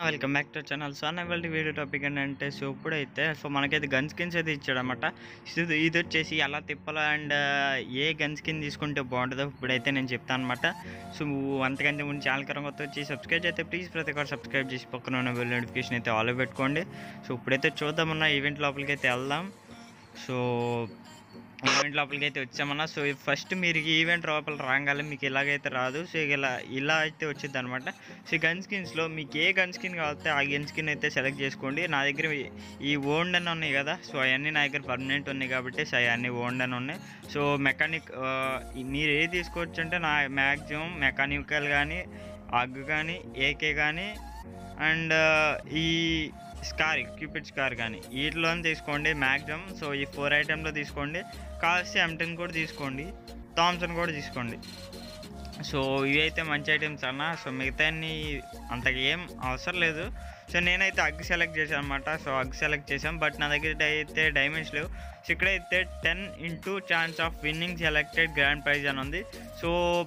welcome back to channel so అన్న ఇవాళ video topic ఏంటంటే సో ఇప్పుడైతే సో మనకైతే గన్ స్కిన్స్ అయితే ఇచ్చాడనమాట ఇది ఇది వచ్చేసి ఎలా తిప్పాలో అండ్ ఏ గన్ స్కిన్ తీసుకుంటే బాగుంటుందో ఇప్పుడైతే నేను చెప్తాను అనమాట సో అంతకంటే ముందు ఛానల్ కరం కొత్త వచ్చి సబ్స్క్రైబ్ అయితే ప్లీజ్ ప్రతి ఒక్కరు సబ్స్క్రైబ్ చేసి పక్కన ఉన్న బెల్ నోటిఫికేషన్ అయితే ఆల్ పెట్టుకోండి సో ఇప్పుడైతే చూద్దామన్న ఈవెంట్ లోపలికి అయితే వెళ్దాం సో ఈవెంట్ లోపలికి అయితే వచ్చామన్నా సో ఫస్ట్ మీరు ఈ ఈవెంట్ లోపల రాగానే మీకు ఇలాగైతే రాదు సో ఇలా ఇలా అయితే వచ్చింది అనమాట సో గన్ స్కిన్స్లో మీకు ఏ గన్ స్కిన్ కావాలంటే ఆ గన్ స్కిన్ అయితే సెలెక్ట్ చేసుకోండి నా దగ్గర ఈ- ఈ ఓన్డ్ అని ఉన్నాయి కదా సో అవన్నీ నా దగ్గర పర్మనెంట్ ఉన్నాయి కాబట్టి సో అవన్నీ ఓన్డ్ అని ఉన్నాయి సో మెకానిక్ మీరు ఏది తీసుకోవచ్చు అంటే నా మ్యాక్సిమం మెకానికల్ కానీ అగ్ కానీ ఏకే కానీ అండ్ ఈ స్కార్ క్యూపిడ్ స్కార్ కానీ వీటిలో తీసుకోండి మ్యాక్సిమం సో ఈ ఫోర్ ఐటెంలో తీసుకోండి కాల్సి ఎంటెన్ కూడా తీసుకోండి థామ్సన్ కూడా తీసుకోండి సో ఇవి అయితే మంచి ఐటమ్స్ అన్న సో మిగతా అంతగా ఏం అవసరం లేదు సో నేనైతే అగ్ సెలెక్ట్ చేశాను అనమాట సో అగ్ సెలెక్ట్ చేశాను బట్ నా దగ్గర అయితే డైమండ్స్ లేవు సో ఇక్కడైతే ten into chance of winning selected grand prize అని ఉంది సో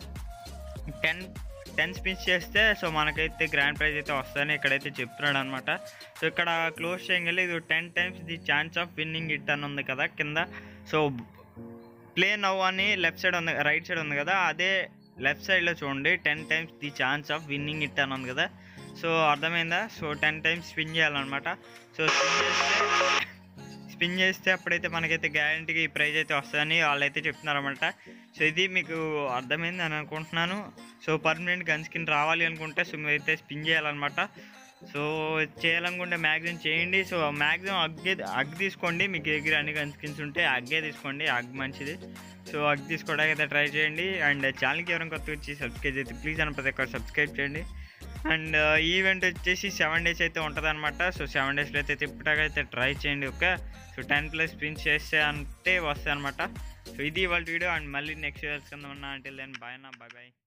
టెన్ టెన్ స్పిన్స్ చేస్తే సో మనకైతే గ్రాండ్ ప్రైజ్ అయితే వస్తుందని ఇక్కడైతే చెప్తున్నాడు అనమాట సో ఇక్కడ క్లోజ్ చేయగలి ఇది ten times the chance of winning it అని ఉంది కదా కింద సో ప్లే నవ్ అని లెఫ్ట్ సైడ్ ఉంది రైట్ సైడ్ ఉంది కదా అదే లెఫ్ట్ సైడ్లో చూడండి ten times the chance of winning it అని ఉంది కదా సో అర్థమైందా సో టెన్ టైమ్స్ స్పిన్ చేయాలన్నమాట సో స్పిన్ చేస్తే స్పిన్ చేస్తే అప్పుడైతే మనకైతే గ్యారంటీగా ఈ ప్రైజ్ అయితే వస్తుందని వాళ్ళైతే చెప్తున్నారన్నమాట సో ఇది మీకు అర్థమైంది అని అనుకుంటున్నాను సో పర్మనెంట్ గన్ స్కిన్ రావాలి అనుకుంటే సో మీరైతే స్పిన్ చేయాలన్నమాట సో చేయాలనుకుంటే మ్యాక్సిమం చేయండి సో మ్యాక్సిమం అగ్గే అగ్ తీసుకోండి మీకు దగ్గర అన్ని గన్ స్కిన్స్ ఉంటే అగ్గే తీసుకోండి అగ్ మంచిది సో అగ్ తీసుకోవడానికి అయితే ట్రై చేయండి అండ్ ఛానల్కి ఎవరైనా కొత్త వచ్చి సబ్స్క్రైబ్ అయితే ప్లీజ్ అని ప్రతి ఒక్కరు సబ్స్క్రైబ్ చేయండి అండ్ ఈవెంట్ వచ్చేసి సెవెన్ డేస్ అయితే ఉంటుంది అనమాట సో సెవెన్ డేస్లో అయితే తిప్పటానికి అయితే ట్రై చేయండి okay so ten plus spins చేస్తే అంటే వస్తాయి అనమాట సో ఇది వాళ్ళ వీడియో అండ్ మళ్ళీ నెక్స్ట్ ఇయర్స్ కింద ఉన్నా అంటే దెన్ బాయ్ నా బాయ్ బాయ్